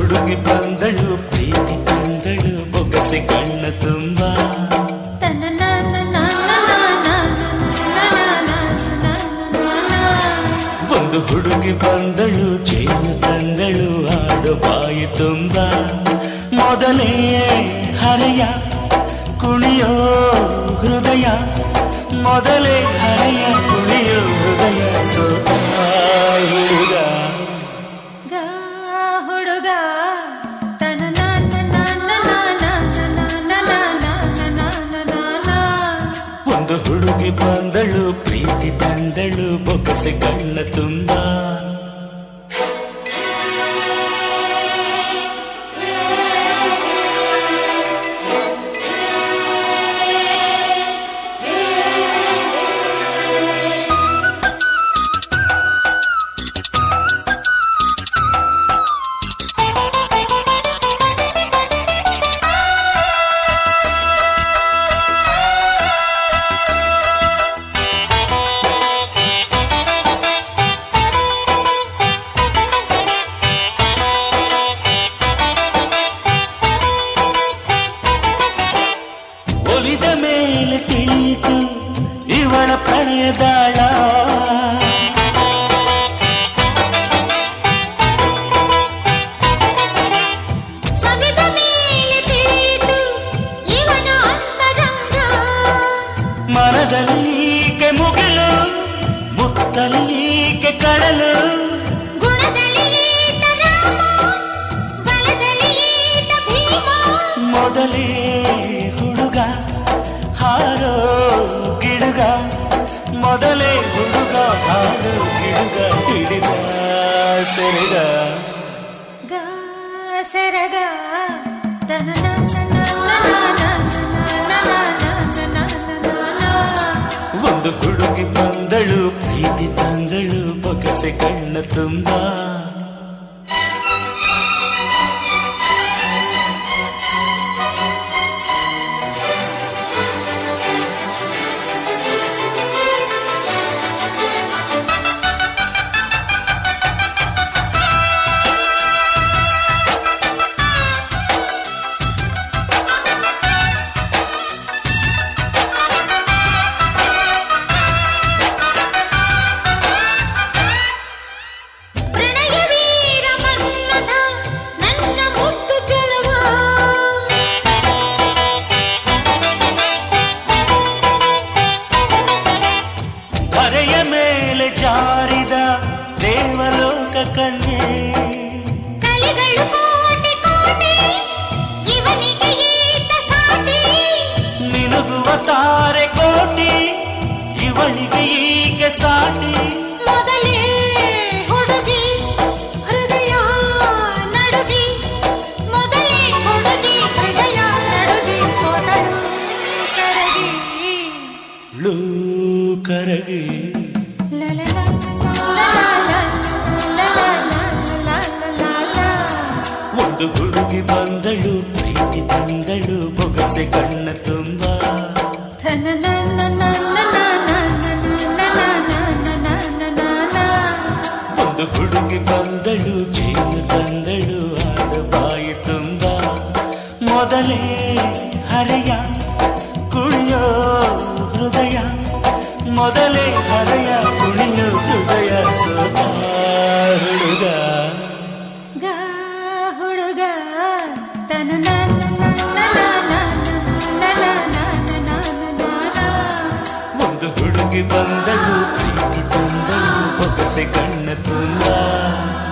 ಹುಡುಗಿ ಬಂದಳು ಪ್ರೀತಿ ತಂದಳು ಬೊಗಸೆ ಕಣ್ಣ ತುಂಬ ಒಂದು ಹುಡುಗಿ ಬಂದಳು ಚೇನು ತಂದಳು ಆಡು ಬಾಯಿ ತುಂಬ ಮೊದಲೇ ಹರೆಯ ಕುಣಿಯೋ ಹೃದಯ ಮೊದಲೇ ಹರೆಯ ಕುಣಿಯೋ ಹೃದಯ ಸೋತ ಹುಡುಗ ಹುಡುಗ ಒಂದು ಹುಡುಗಿ ಬಂದಳು ಪ್ರೀತಿ ತಂದಳು ಬೊಗಸೆ ಕಣ್ಣ ತುಂಬ ಒಲಿದ ಮೇಲೆ ತಿಳಿಯಿತು ಇವಳ ಪ್ರಣಯದಾಳ ಸವಿದ ಮೇಲೆ ತಿಳಿಯಿತು ಇವನ ಅಂತರಂಗ ಮನದಲ್ಲೀಕೆ ಮುಗಿಲು ಮುತ್ತಲೀಕೆ ಕಡಲು ಗುಣದಲ್ಲಿ ಈತ ರಾಮ ಬಲದಲ್ಲಿ ಈತ ಭೀಮ ಮೊದಲೇ ಹುಡುಗ ಹಾರೋ ಗಿಡುಗ ಮೊದಲೇ ಹುಡುಗ ಹಾರೋ ಗಿಡುಗ ಹಿಡಿದ ಸೆರೆಗ ಗ ಸೆರಗ ಒಂದು ಹುಡುಗಿ ಬಂದಳು ಪ್ರೀತಿ ತಂದಳು ಬೊಗಸೆ ಕಣ್ಣ ತುಂಬ ಪ್ರಣಯ ವೀರ ಮನ್ನಥ ನನ್ನ ಮುತ್ತು ಚೆಲುವ ಧರೆಯ ಮೇಲೆ ಜಾರಿದ ದೇವಲೋಕ ಕನ್ಯೆ ಕಲಿಗಳು ಕೋಟಿ ಕೋಟಿ ಇವನಿಗೆ ಈತ ಸಾಟಿ ನಿನುಗುವ ತಾರೆ ಕೋಟಿ ಇವಳಿಗೆ ಈಗ ಸಾಟಿ ಮೊದಲೇ ಹುಡುಗಿ ಹೃದಯ ನಡುಗಿ ಮೊದಲೇ ಹುಡುಗಿ ಹೃದಯ ನಡುಗಿ ಸೋತಳು ಕರಗಿ ಲೂ ಕರಗಿ ಲಲಲ ಲಲಲ ಲಲಲ ಲಲಲ ಒಂದು ಹುಡುಗಿ ಬಂದಳು ಪ್ರೀತಿ ತಂದಳು ಬೊಗಸೆ ಕಣ್ಣ ತುಂಬ ಒಂದು ಹುಡುಗಿ ಬಂದಳು ಚೀನು ತಂದಳು ಆಡು ಬಾಯಿ ತುಂಬ ಮೊದಲೇ ಹರೆಯ ಕುಣಿಯೋ ಹೃದಯ ಮೊದಲೇ ಹರೆಯ ಕುಣಿಯೋ ಹೃದಯ ಸೋತ ಹುಡುಗ ಗ ಹುಡುಗ ತನ ಒಂದು ಹುಡುಗಿ ಬಂದಳು ಪ್ರೀತಿ ತಂದಳು ಬೊಗಸೆ ಕಣ್ಣ ತುಂಬ